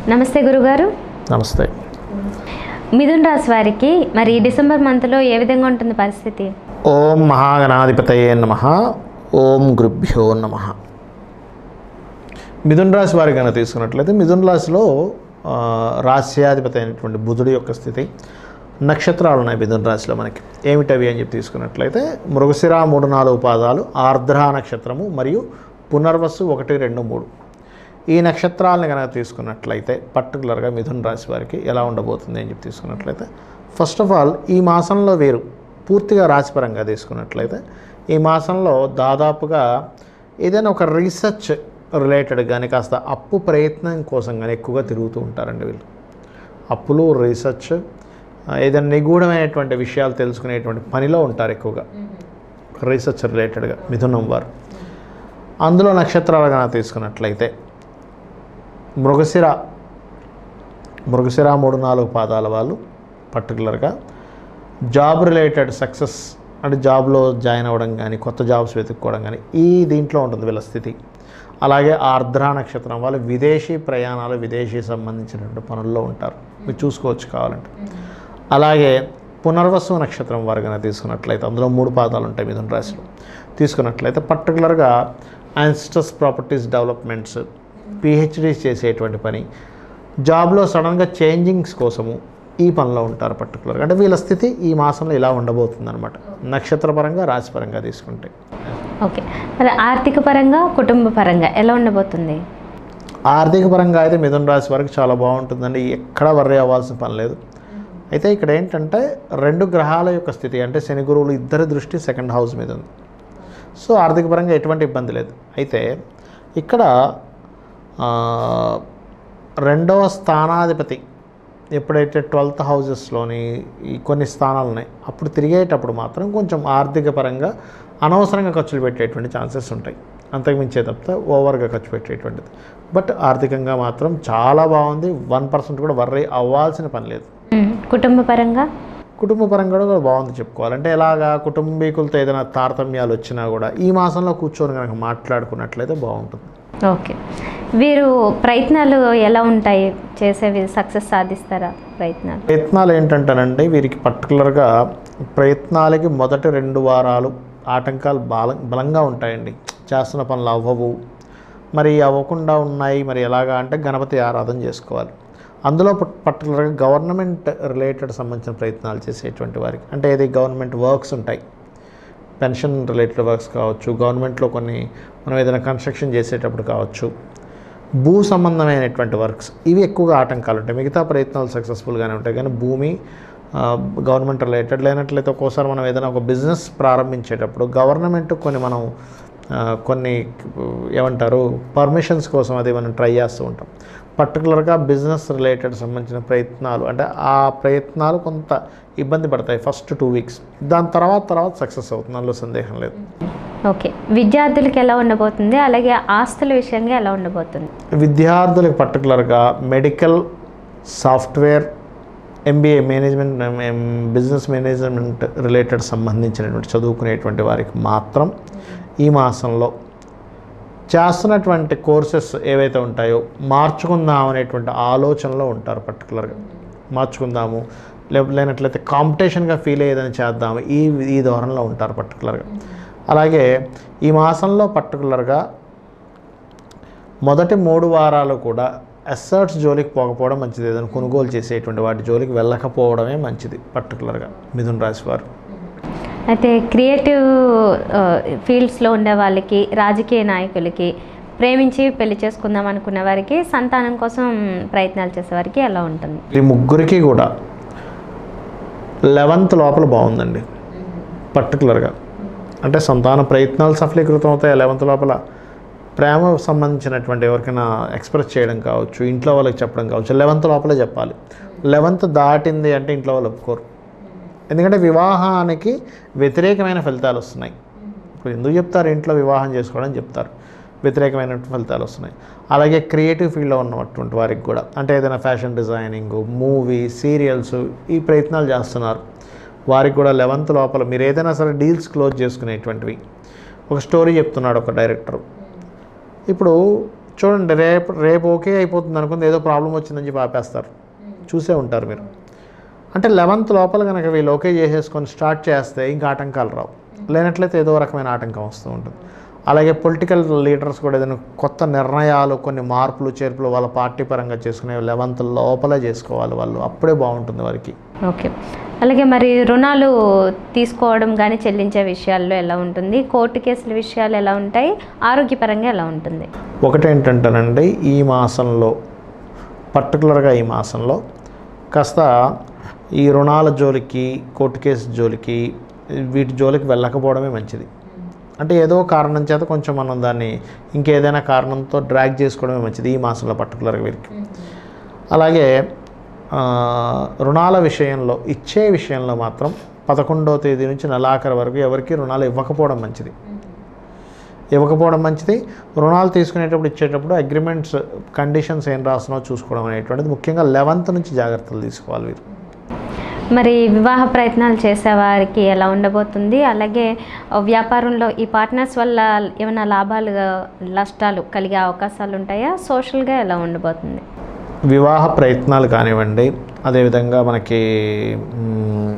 నమస్తే గురుగారు నమస్తే మిథున్ రాశి వారికి మరి ఈ డిసెంబర్ మంత్లో ఏ విధంగా ఉంటుంది పరిస్థితి ఓం మహాగణాధిపతయే నమ ఓం గురుభ్యో నమ మిథున్ రాశి వారి కనుక తీసుకున్నట్లయితే మిథున్ రాశిలో ఆ, రాశ్యాధిపతి అయినటువంటి బుధుడి యొక్క స్థితి నక్షత్రాలు ఉన్నాయి మిథున్ రాశిలో మనకి ఏమిటవి అని చెప్పి తీసుకున్నట్లయితే మృగశిర మూడు నాలుగు పాదాలు ఆర్ద్ర నక్షత్రము మరియు పునర్వసు ఒకటి రెండు మూడు ఈ నక్షత్రాలను కనుక తీసుకున్నట్లయితే పర్టికులర్గా మిథున్ రాశి వారికి ఎలా ఉండబోతుంది అని చెప్పి తీసుకున్నట్లయితే ఫస్ట్ ఆఫ్ ఆల్ ఈ మాసంలో వీరు పూర్తిగా రాశిపరంగా తీసుకున్నట్లయితే ఈ మాసంలో దాదాపుగా ఏదైనా ఒక రీసెర్చ్ రిలేటెడ్ కానీ కాస్త అప్పు ప్రయత్నం కోసం కానీ ఎక్కువగా తిరుగుతూ ఉంటారండి వీళ్ళు అప్పులు రీసెర్చ్ ఆ, ఏదైనా నిగూఢమైనటువంటి విషయాలు తెలుసుకునేటువంటి పనిలో ఉంటారు ఎక్కువగా రీసెర్చ్ రిలేటెడ్గా మిథునం వారు అందులో నక్షత్రాలు కనుక తీసుకున్నట్లయితే మృగశిర మృగశిర మూడు నాలుగు పాదాల వాళ్ళు పర్టికులర్గా జాబ్ రిలేటెడ్ సక్సెస్ అంటే జాబ్లో జాయిన్ అవ్వడం కానీ కొత్త జాబ్స్ వెతుక్కోవడం కానీ ఈ దీంట్లో ఉంటుంది వీళ్ళ స్థితి అలాగే ఆర్ద్ర నక్షత్రం వాళ్ళు విదేశీ ప్రయాణాలు విదేశీ సంబంధించినటువంటి పనుల్లో ఉంటారు మీరు చూసుకోవచ్చు కావాలంటే అలాగే పునర్వసు నక్షత్రం వారు కనుక తీసుకున్నట్లయితే అందులో మూడు పాదాలు ఉంటాయి మిథున రాశిలో తీసుకున్నట్లయితే పర్టికులర్గా యాన్స్టస్ ప్రాపర్టీస్ డెవలప్మెంట్స్ పిహెచ్డీస్ చేసేటువంటి పని జాబ్లో సడన్గా చేంజింగ్స్ కోసము ఈ పనిలో ఉంటారు పర్టికులర్గా అంటే వీళ్ళ స్థితి ఈ మాసంలో ఇలా ఉండబోతుంది అనమాట నక్షత్రపరంగా రాశిపరంగా తీసుకుంటే ఓకే మరి ఆర్థిక పరంగా కుటుంబ పరంగా ఎలా ఉండబోతుంది ఆర్థిక పరంగా అయితే మిథున రాశి వరకు చాలా బాగుంటుందండి ఎక్కడ వర్రీ అవ్వాల్సిన పని లేదు అయితే ఇక్కడ ఏంటంటే రెండు గ్రహాల యొక్క స్థితి అంటే శని గురువులు ఇద్దరి దృష్టి సెకండ్ హౌస్ మీద ఉంది సో ఆర్థిక పరంగా ఎటువంటి ఇబ్బంది లేదు అయితే ఇక్కడ ఆ, రెండవ స్థానాధిపతి ఎప్పుడైతే ట్వెల్త్ హౌజెస్లోని ఈ కొన్ని స్థానాలు ఉన్నాయి అప్పుడు తిరిగేటప్పుడు మాత్రం కొంచెం ఆర్థిక పరంగా అనవసరంగా ఖర్చులు పెట్టేటువంటి ఛాన్సెస్ ఉంటాయి అంతకుమించే తప్పితే ఓవర్గా ఖర్చు పెట్టేటువంటిది బట్ ఆర్థికంగా మాత్రం చాలా బాగుంది వన్ పర్సెంట్ కూడా వర్రీ అవ్వాల్సిన పని లేదు మ్మ్. కుటుంబ పరంగా కుటుంబ పరంగా కూడా బాగుంది చెప్పుకోవాలి అంటే ఎలాగా కుటుంబీకులతో ఏదైనా తారతమ్యాలు వచ్చినా కూడా ఈ మాసంలో కూర్చొని కనుక మాట్లాడుకున్నట్లయితే బాగుంటుంది ఓకే వీరు ప్రయత్నాలు ఎలా ఉంటాయి చేసేవి సక్సెస్ సాధిస్తారా ప్రయత్నాలు ప్రయత్నాలు ఏంటంటానంటే వీరికి పర్టికులర్గా ప్రయత్నాలకి మొదటి రెండు వారాలు ఆటంకాలు బల బలంగా ఉంటాయండి చేస్తున్న పనులు అవ్వవు మరి అవ్వకుండా ఉన్నాయి మరి ఎలాగా అంటే గణపతి ఆరాధన చేసుకోవాలి అందులో పట్- పర్టికులర్గా గవర్నమెంట్ రిలేటెడ్ సంబంధించిన ప్రయత్నాలు చేసేటువంటి వారికి అంటే ఏది గవర్నమెంట్ వర్క్స్ ఉంటాయి పెన్షన్ రిలేటెడ్ వర్క్స్ కావచ్చు గవర్నమెంట్లో కొన్ని మనం ఏదైనా కన్స్ట్రక్షన్ చేసేటప్పుడు కావచ్చు భూ సంబంధమైనటువంటి వర్క్స్ ఇవి ఎక్కువగా ఆటంకాలు ఉంటాయి మిగతా ప్రయత్నాలు సక్సెస్ఫుల్గానే ఉంటాయి కానీ భూమి ఆ, గవర్నమెంట్ రిలేటెడ్ లేనట్లయితే ఒక్కోసారి మనం ఏదైనా ఒక బిజినెస్ ప్రారంభించేటప్పుడు గవర్నమెంట్ కొన్ని మనం ఆ, కొన్ని ఏమంటారు పర్మిషన్స్ కోసం అది మనం ట్రై చేస్తూ ఉంటాం పర్టికులర్గా బిజినెస్ రిలేటెడ్ సంబంధించిన ప్రయత్నాలు అంటే ఆ ప్రయత్నాలు కొంత ఇబ్బంది పడతాయి ఫస్ట్ టూ వీక్స్ దాని తర్వాత తర్వాత సక్సెస్ అవుతుంది అందులో సందేహం లేదు ఓకే విద్యార్థులకి ఎలా ఉండబోతుంది అలాగే ఆస్తుల విషయంగా ఎలా ఉండబోతుంది విద్యార్థులకు పర్టికులర్గా medical software MBA management business management related సంబంధించినటువంటి చదువుకునేటువంటి వారికి మాత్రం ఈ మాసంలో చేస్తున్నటువంటి కోర్సెస్ ఏవైతే ఉంటాయో మార్చుకుందాం అనేటువంటి ఆలోచనలో ఉంటారు పర్టికులర్గా మార్చుకుందాము లే లేనట్లయితే కాంపిటీషన్గా ఫీల్ అయ్యేదని చేద్దాము ఈ ఈ ధోరణిలో ఉంటారు పర్టికులర్గా అలాగే ఈ మాసంలో పర్టికులర్గా మొదటి మూడు వారాలు కూడా అసర్ట్స్ జోలికి పోకపోవడం మంచిది ఏదైనా కొనుగోలు చేసేటువంటి వాటి జోలికి వెళ్ళకపోవడమే మంచిది పర్టికులర్గా మిథున్ రాశి వారు అయితే క్రియేటివ్ ఫీల్డ్స్లో ఉండే వాళ్ళకి రాజకీయ నాయకులకి ప్రేమించి పెళ్లి చేసుకుందాం అనుకున్న వారికి సంతానం కోసం ప్రయత్నాలు చేసే వారికి ఎలా ఉంటుంది ఈ ముగ్గురికి కూడా లెవెన్త్ లోపల బాగుందండి పర్టికులర్గా అంటే సంతాన ప్రయత్నాలు సఫలీకృతం అవుతాయి లెవెన్త్ లోపల ప్రేమ సంబంధించినటువంటి ఎవరికైనా ఎక్స్ప్రెస్ చేయడం కావచ్చు ఇంట్లో వాళ్ళకి చెప్పడం కావచ్చు లెవెన్త్ లోపలే చెప్పాలి లెవెన్త్ దాటింది అంటే ఇంట్లో వాళ్ళు ఒప్పుకోరు ఎందుకంటే వివాహానికి వ్యతిరేకమైన ఫలితాలు వస్తున్నాయి ఇప్పుడు ఎందుకు చెప్తారు ఇంట్లో వివాహం చేసుకోవడం చెప్తారు వ్యతిరేకమైన ఫలితాలు వస్తున్నాయి అలాగే క్రియేటివ్ ఫీల్డ్లో ఉన్నటువంటి వారికి కూడా అంటే ఏదైనా ఫ్యాషన్ డిజైనింగ్ మూవీ సీరియల్స్ ఈ ప్రయత్నాలు చేస్తున్నారు వారికి కూడా లెవెన్త్ లోపల మీరు ఏదైనా సరే డీల్స్ క్లోజ్ చేసుకునేటువంటివి ఒక స్టోరీ చెప్తున్నాడు ఒక డైరెక్టర్ ఇప్పుడు చూడండి రేపు రేపు ఓకే అయిపోతుంది అనుకుంది ఏదో ప్రాబ్లం వచ్చిందని చెప్పి ఆపేస్తారు చూసే ఉంటారు మీరు అంటే లెవెన్త్ లోపల కనుక వీళ్ళు ఓకే చేసేసుకొని స్టార్ట్ చేస్తే ఇంకా ఆటంకాలు రావు లేనట్లయితే ఏదో రకమైన ఆటంకం వస్తూ ఉంటుంది అలాగే పొలిటికల్ లీడర్స్ కూడా ఏదైనా కొత్త నిర్ణయాలు కొన్ని మార్పులు చేర్పులు వాళ్ళ పార్టీ పరంగా చేసుకునే లెవెన్త్ లోపలే చేసుకోవాలి వాళ్ళు అప్పుడే బాగుంటుంది వారికి ఓకే అలాగే మరి రుణాలు తీసుకోవడం కానీ చెల్లించే విషయాల్లో ఎలా ఉంటుంది కోర్టు కేసుల విషయాలు ఎలా ఉంటాయి ఆరోగ్యపరంగా ఎలా ఉంటుంది ఒకటేంటంటేనండి ఈ మాసంలో పర్టికులర్గా ఈ మాసంలో కాస్త ఈ రుణాల జోలికి కోర్టు కేసు జోలికి వీటి జోలికి వెళ్ళకపోవడమే మంచిది అంటే ఏదో కారణం చేత కొంచెం మనం దాన్ని ఇంకేదైనా కారణంతో డ్రాగ్ చేసుకోవడమే మంచిది ఈ మాసంలో పర్టికులర్గా వీరికి అలాగే ఆ, రుణాల విషయంలో ఇచ్చే విషయంలో మాత్రం పదకొండవ తేదీ నుంచి నెలాఖరు వరకు ఎవరికి రుణాలు ఇవ్వకపోవడం మంచిది ఇవ్వకపోవడం మంచిది రుణాలు తీసుకునేటప్పుడు ఇచ్చేటప్పుడు అగ్రిమెంట్స్ కండిషన్స్ ఏం రాసినో చూసుకోవడం అనేటువంటిది ముఖ్యంగా లెవెన్త్ నుంచి జాగ్రత్తలు తీసుకోవాలి వీరు మరి వివాహ ప్రయత్నాలు చేసేవారికి ఎలా ఉండబోతుంది అలాగే ఆ, వ్యాపారంలో ఈ పార్ట్నర్స్ వల్ల ఏమైనా లాభాలు నష్టాలు కలిగే అవకాశాలు ఉంటాయా సోషల్గా ఎలా ఉండబోతుంది వివాహ ప్రయత్నాలు కానివ్వండి అదేవిధంగా మనకి మ్,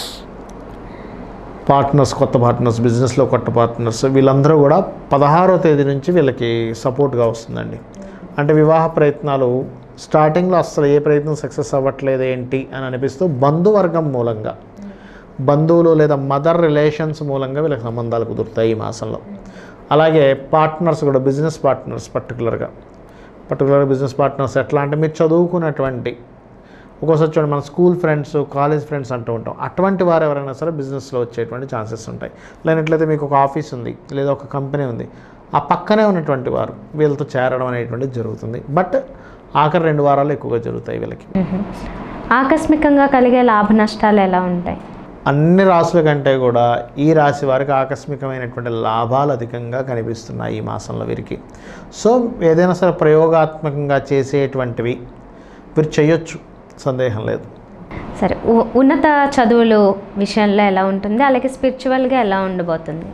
పార్ట్నర్స్ కొత్త పార్ట్నర్స్ బిజినెస్లో కొత్త పార్ట్నర్స్ వీళ్ళందరూ కూడా పదహారో తేదీ నుంచి వీళ్ళకి సపోర్ట్గా వస్తుందండి అంటే వివాహ ప్రయత్నాలు స్టార్టింగ్లో అసలు ఏ ప్రయత్నం సక్సెస్ అవ్వట్లేదు ఏంటి అని అనిపిస్తూ బంధువర్గం మూలంగా బంధువులు లేదా మదర్ రిలేషన్స్ మూలంగా వీళ్ళకి సంబంధాలు కుదురుతాయి ఈ మాసంలో అలాగే పార్ట్నర్స్ కూడా బిజినెస్ పార్ట్నర్స్ పర్టికులర్గా పర్టికులర్ బిజినెస్ పార్ట్నర్స్ ఎట్లా అంటే మీరు చదువుకున్నటువంటి ఒక్కోసారి చూడండి మన స్కూల్ ఫ్రెండ్స్ కాలేజ్ ఫ్రెండ్స్ అంటూ ఉంటాం అటువంటి వారు ఎవరైనా సరే బిజినెస్లో వచ్చేటువంటి ఛాన్సెస్ ఉంటాయి లేనట్లయితే మీకు ఒక ఆఫీస్ ఉంది లేదా ఒక కంపెనీ ఉంది ఆ పక్కనే ఉన్నటువంటి వారు వీళ్ళతో చేరడం అనేటువంటిది జరుగుతుంది బట్ ఆఖరి రెండు వారాలు ఎక్కువగా జరుగుతాయి వీళ్ళకి మ్మ్. ఆకస్మికంగా కలిగే లాభ నష్టాలు ఎలా ఉంటాయి అన్ని రాసుల కంటే కూడా ఈ రాశి వారికి ఆకస్మికమైనటువంటి లాభాలు అధికంగా కనిపిస్తున్నాయి ఈ మాసంలో వీరికి సో ఏదైనా సరే ప్రయోగాత్మకంగా చేసేటువంటివి వీరు చేయొచ్చు సందేహం లేదు సరే ఉ- ఉన్నత చదువులు విషయంలో ఎలా ఉంటుంది అలాగే స్పిరిచువల్గా ఎలా ఉండబోతుంది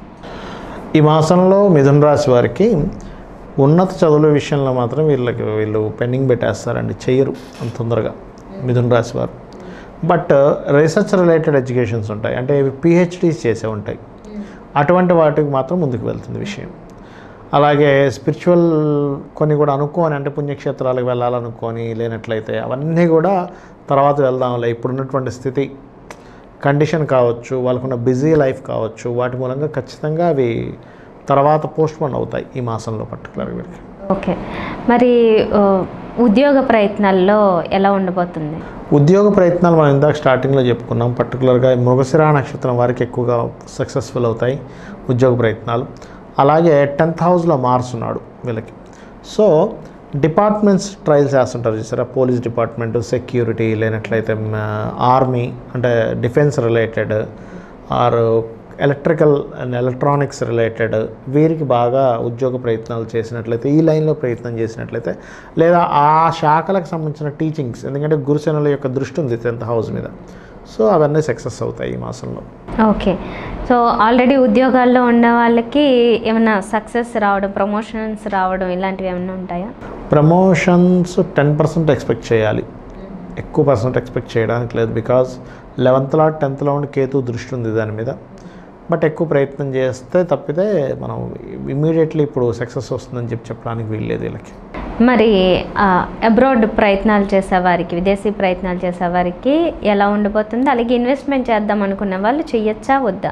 ఈ మాసంలో మిథున రాశి వారికి ఉన్నత చదువుల విషయంలో మాత్రం వీళ్ళకి వీళ్ళు పెండింగ్ పెట్టేస్తారండి చెయ్యరు అంత తొందరగా మిథున రాశి వారు బట్ రీసెర్చ్ రిలేటెడ్ ఎడ్యుకేషన్స్ ఉంటాయి అంటే ఇవి పిహెచ్డీస్ చేసే ఉంటాయి అటువంటి వాటికి మాత్రం ముందుకు వెళ్తుంది విషయం అలాగే స్పిరిచువల్ కొన్ని కూడా అనుకోని అంటే పుణ్యక్షేత్రాలకు వెళ్ళాలనుకొని లేనట్లయితే అవన్నీ కూడా తర్వాత వెళ్దాంలే ఇప్పుడున్నటువంటి స్థితి కండిషన్ కావచ్చు వాళ్ళకున్న బిజీ లైఫ్ కావచ్చు వాటి మూలంగా ఖచ్చితంగా అవి తర్వాత పోస్ట్పోన్ అవుతాయి ఈ మాసంలో పర్టికులర్ వీరికి ఓకే మరి ఆ, ఉద్యోగ ప్రయత్నాల్లో ఎలా ఉండబోతుంది ఉద్యోగ ప్రయత్నాలు మనం ఇందాక స్టార్టింగ్లో చెప్పుకున్నాం పర్టికులర్గా మృగశిర నక్షత్రం వారికి ఎక్కువగా సక్సెస్ఫుల్ అవుతాయి ఉద్యోగ ప్రయత్నాలు అలాగే టెన్త్ హౌస్లో మార్స్ ఉన్నాడు వీళ్ళకి సో డిపార్ట్మెంట్స్ ట్రయల్స్ చేస్తుంటారు చూసారా పోలీస్ డిపార్ట్మెంట్ సెక్యూరిటీ లేనట్లయితే ఆర్మీ అంటే defence related or electrical and electronics related వీరికి బాగా ఉద్యోగ ప్రయత్నాలు చేసినట్లయితే ఈ లైన్లో ప్రయత్నం చేసినట్లయితే లేదా ఆ శాఖలకు సంబంధించిన టీచింగ్స్ ఎందుకంటే గురుసేనల యొక్క దృష్టి ఉంది టెన్త్ హౌస్ మీద సో అవన్నీ సక్సెస్ అవుతాయి ఈ మాసంలో ఓకే సో ఆల్రెడీ ఉద్యోగాల్లో ఉన్న వాళ్ళకి ఏమైనా సక్సెస్ రావడం ప్రమోషన్స్ రావడం ఇలాంటివి ఏమైనా ఉంటాయా ప్రమోషన్స్ టెన్ పర్సెంట్ ఎక్స్పెక్ట్ చేయాలి ఎక్కువ పర్సెంట్ ఎక్స్పెక్ట్ చేయడానికి లేదు బికాజ్ లెవెన్త్లో టెన్త్లో ఉండి కేతు దృష్టి ఉంది దాని మీద బట్ ఎక్కువ ప్రయత్నం చేస్తే తప్పితే మనం ఇమీడియట్లీ ఇప్పుడు సక్సెస్ వస్తుందని చెప్పి చెప్పడానికి వీల్లేదు వీళ్ళకి మరి అబ్రాడ్ ప్రయత్నాలు చేసేవారికి విదేశీ ప్రయత్నాలు చేసేవారికి ఎలా ఉండబోతుంది అలాగే ఇన్వెస్ట్మెంట్ చేద్దాం అనుకున్న వాళ్ళు చెయ్యొచ్చా వద్దా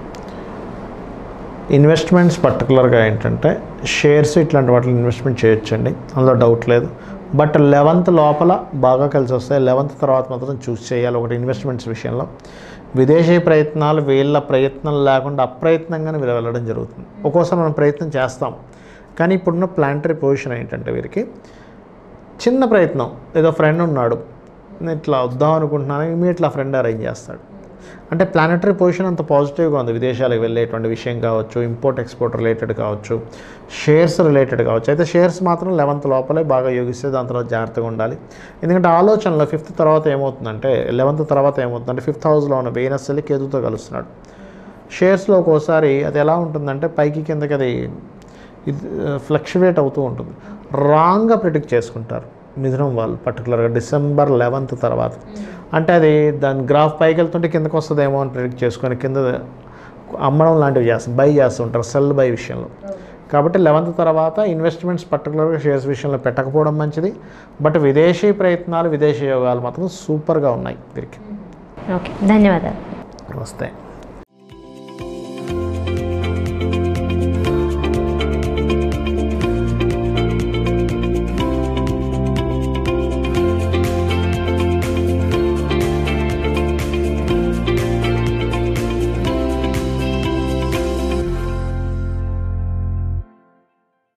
ఇన్వెస్ట్మెంట్స్ పర్టికులర్గా ఏంటంటే షేర్స్ ఇట్లాంటి వాటిలో ఇన్వెస్ట్మెంట్ చేయొచ్చండి అందులో డౌట్ లేదు బట్ లెవెన్త్ లోపల బాగా కలిసి వస్తాయి లెవెన్త్ తర్వాత మాత్రం చూస్ చేయాలి ఒకటి ఇన్వెస్ట్మెంట్స్ విషయంలో విదేశీ ప్రయత్నాలు వీళ్ళ ప్రయత్నం లేకుండా అప్రయత్నంగానే వీళ్ళు వెళ్ళడం జరుగుతుంది ఒక్కోసారి మనం ప్రయత్నం చేస్తాం కానీ ఇప్పుడున్న ప్లాంటరీ పొజిషన్ ఏంటంటే వీరికి చిన్న ప్రయత్నం ఏదో ఫ్రెండ్ ఉన్నాడు నేను ఇట్లా వద్దాం అనుకుంటున్నాను ఇమీడియట్లీ ఆ ఫ్రెండ్ అరేంజ్ చేస్తాడు అంటే ప్లానటరీ పొజిషన్ అంత పాజిటివ్గా ఉంది విదేశాలకు వెళ్ళేటువంటి విషయం కావచ్చు ఇంపోర్ట్ ఎక్స్పోర్ట్ రిలేటెడ్ కావచ్చు షేర్స్ రిలేటెడ్ కావచ్చు అయితే షేర్స్ మాత్రం లెవెన్త్ లోపలే బాగా యోగిస్తే దాని తర్వాత జాగ్రత్తగా ఉండాలి ఎందుకంటే ఆలోచనలో ఫిఫ్త్ తర్వాత ఏమవుతుందంటే లెవెన్త్ తర్వాత ఏమవుతుందంటే ఫిఫ్త్ హౌస్లో ఉన్న వేనస్ వెళ్ళి కేతుతో కలుస్తున్నాడు షేర్స్లో ఒక్కోసారి అది ఎలా ఉంటుందంటే పైకి కిందకి అది ఇది ఫ్లక్చువేట్ అవుతూ ఉంటుంది రాంగ్గా ప్రిడిక్ట్ చేసుకుంటారు మిథునం వాళ్ళు పర్టికులర్గా డిసెంబర్ లెవెన్త్ తర్వాత అంటే అది దాని గ్రాఫ్ పైకి వెళ్తుంటే కిందకు వస్తుందేమో అని ప్రిడిక్ట్ చేసుకొని కింద అమ్మడం లాంటివి చేస్తారు బై చేస్తుంటారు సెల్ బై విషయంలో కాబట్టి లెవెన్త్ తర్వాత ఇన్వెస్ట్మెంట్స్ పర్టికులర్గా షేర్స్ విషయంలో పెట్టకపోవడం మంచిది బట్ విదేశీ ప్రయత్నాలు విదేశీ యోగాలు మాత్రం సూపర్గా ఉన్నాయి వీరికి ఓకే ధన్యవాదాలు నమస్తే